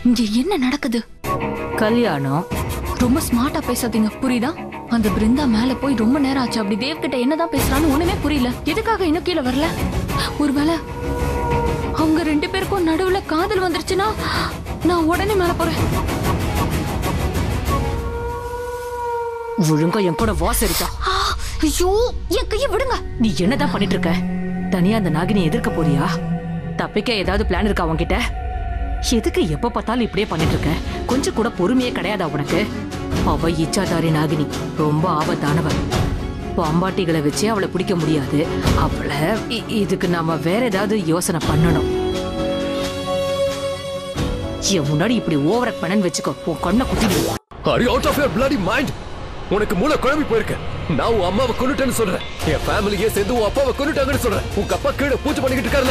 இங்க என்ன நடக்குது கல்யாணம் ரொம்ப ஸ்மார்ட்டா பேசாதீங்க புரியுதா அந்த பிருந்தா மேல போய் ரொம்ப நேரம் ஆச்சு அப்படி தேவ் கிட்ட என்னதான் பேசுறான்னு ஒண்ணுமே புரியல எதுக்காக இன்னும் கீழே வரல ஒருவேளை அவங்க ரெண்டு பேருக்கும் நடுவுல காதல் வந்துருச்சுன்னா நான் உடனே மேல போறேன் ஒழுங்கா என் கூட வா சரிதா ஆ, ஐயோ என் கைய விடுங்க நீ என்னதான் பண்ணிட்டு இருக்க தனியா அந்த நாகினி எதிர்க்க போறியா தப்பிக்க ஏதாவது பிளான் இருக்கா உன்கிட்ட எதுக்கு எப்ப பார்த்தாலும் இப்படியே பண்ணிட்டு இருக்க கொஞ்சம் கூட பொறுமையே கிடையாதா உனக்கு அவ இச்சாதாரி நாகினி ரொம்ப ஆபத்தானவ பாம்பாட்டிகளை வச்சு அவளை பிடிக்க முடியாது அவளை இ- இதுக்கு நாம வேற ஏதாவது யோசனை பண்ணணும் என் முன்னாடி இப்படி ஓவர் பண்ணன்னு வச்சுக்கோ உன் கண்ணை குத்திடுவோம் Are you out of your bloody mind? உனக்கு மூளை குழம்பி போயிருக்கு நான் உன் அம்மாவை கொன்னுட்டேன்னு சொல்றேன் என் ஃபேமிலியே சேர்ந்து உன் அப்பாவை கொன்னுட்டாங்கன்னு சொல்றேன் உங்க அப்பா கீழே பூஜை பண்ணிக்கிட்டு இருக்காருல்ல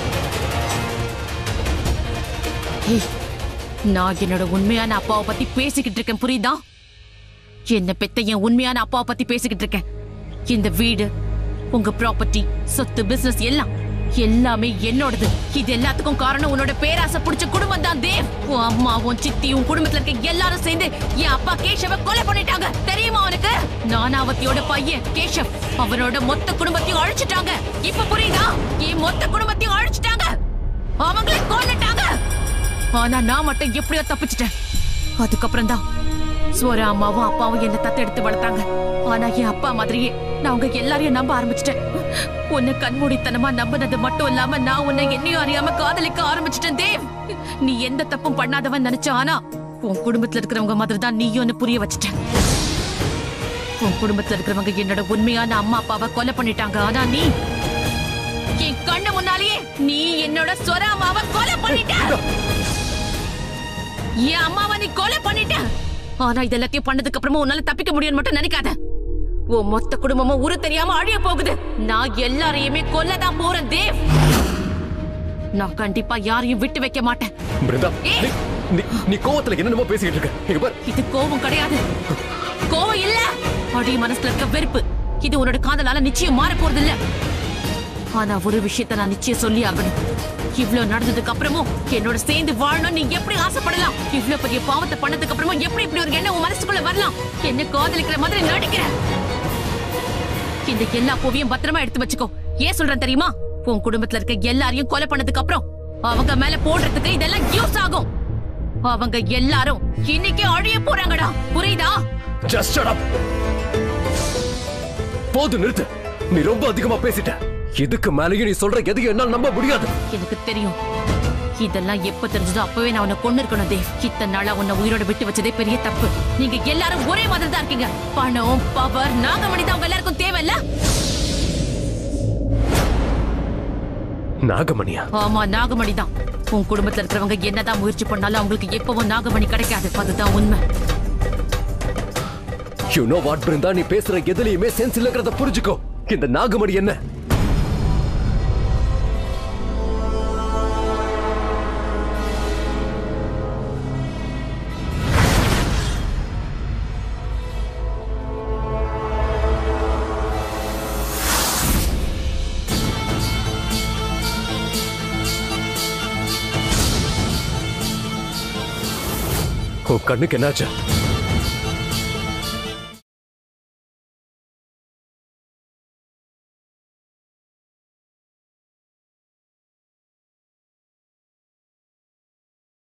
ஏய், நான் என்னோட உண்மையான அப்பாவை பத்தி பேசிக்கிட்டு இருக்கேன் புரியுதா என்ன பெத்த என் உண்மையான அப்பாவை பத்தி பேசிக்கிட்டு இருக்கேன் இந்த வீடு உங்க ப்ராப்பர்ட்டி சொத்து பிசினஸ் எல்லாம் எல்லாமே என்னோடது இது எல்லாத்துக்கும் காரணம் உன்னோட பேராசை பிடிச்ச குடும்பம் தான் தேவ் உன் அம்மா உன் சித்தி உன் குடும்பத்துல இருக்க எல்லாரும் சேர்ந்து என் அப்பா கேஷவ கொலை பண்ணிட்டாங்க தெரியுமா உனக்கு நானாவத்தியோட பையன் கேஷவ் அவரோட மொத்த குடும்பத்தையும் அழிச்சிட்டாங்க இப்ப புரியுதா என் மொத்த குடும்பத்தையும் அழிச்சிட்டாங்க அவங்களே கொன்னுட்டாங்க ஆனா நான் மட்டும் எப்படியோ தப்பிச்சிட்டேன் அதுக்கப்புறம் தான் ஸ்வர அம்மாவும் அப்பாவும் என்ன தத்தெடுத்து வளர்த்தாங்க ஆனா என் அப்பா மாதிரியே நான் உங்க எல்லாரையும் நம்ப ஆரம்பிச்சிட்டேன் உன்னை கண்மூடித்தனமா நம்பினது மட்டும் இல்லாம நான் உன்னை என்னையும் அறியாம காதலிக்க ஆரம்பிச்சிட்டேன் தேவ் நீ எந்த தப்பும் பண்ணாதவன் நினைச்ச ஆனா உன் குடும்பத்துல இருக்கிறவங்க மாதிரி தான் நீயும் புரிய வச்சிட்டேன் உன் குடும்பத்துல இருக்கிறவங்க என்னோட உண்மையான அம்மா அப்பாவை கொலை பண்ணிட்டாங்க ஆனா நீ என் கண்ணு முன்னாலேயே நீ என்னோட சொர அம்மாவை கொலை பண்ணிட்ட என் அம்மாவை நீ கொலை பண்ணிட்ட ஆனா இது எல்லாத்தையும் பண்ணதுக்கு அப்புறமா உன்னால தப்பிக்க முடியும்னு மட்டும் நினைக்காத உன் மொத்த குடும்பமும் உரு தெரியாம அழிய போகுது நான் எல்லாரையுமே கொல்லதான் போறேன் தேவ் நான் கண்டிப்பா யாரையும் விட்டு வைக்க மாட்டேன் பிருந்தா ஏய். நீ- நீ- நீ கோவத்துல என்னென்னமோ பேசிக்கிட்டு இருக்க இங்க பார் இது கோபம் கிடையாது கோபம் இல்ல அடி மனசுல இருக்க வெறுப்பு இது உன்னோட காதலால நிச்சயம் மாற போறது இல்ல ஆனா ஒரு விஷயத்த நான் நிச்சயம் சொல்லி ஆகணும் இவ்ளோ நடந்ததுக்கு அப்புறமும் என்னோட சேர்ந்து வாழணும் நீ எப்படி ஆசைப்படலாம் இவ்ளோ பெரிய பாவத்தை பண்ணதுக்கு அப்புறமும் எப்படி இப்படி ஒரு எண்ணம் உன் மனசுக்குள்ள வரலாம் என்ன காதலிக்கிற மாதிரி நடிக்கிற இந்த எல்லா பூவையும் பத்திரமா எடுத்து வச்சுக்கோ ஏன் சொல்றேன் தெரியுமா உன் குடும்பத்துல இருக்க எல்லாரையும் கொலை பண்ணதுக்கு அப்புறம் அவங்க மேல போடுறதுக்கு இதெல்லாம் யூஸ் ஆகும் அவங்க எல்லாரும் இன்னைக்கே அழிய போறாங்கடா புரியுதா ஜஸ்ட் ஷட் அப் போது நிறுத்து நீ ரொம்ப அதிகமா பேசிட்ட இதுக்கு மேலேயும் நீ சொல்ற எதையும் என்னால நம்ப முடியாது எனக்கு தெரியும் இதெல்லாம் எப்ப தெரிஞ்சதோ அப்பவே நான் உன்னை கொண்டு இருக்கணும் தேவ் இத்தனை நாளா உன்னை உயிரோட விட்டு வச்சதே பெரிய தப்பு நீங்க எல்லாரும் ஒரே மாதிரி தான் இருக்கீங்க பணம் பவர் நாகமணி தான் உங்க எல்லாருக்கும் தேவையில்ல நாகமணியா ஆமா நாகமணி தான் உன் குடும்பத்துல இருக்கிறவங்க என்னதான் முயற்சி பண்ணாலும் அவங்களுக்கு எப்பவும் நாகமணி கிடைக்காது அதுதான் உண்மை யூ நோ வாட் பிருந்தா நீ பேசுற எதுலயுமே சென்ஸ் இல்லங்கறத புரிஞ்சுக்கோ இந்த நாகமணி என்ன உன் கண்ணுக்கு என்னாச்சு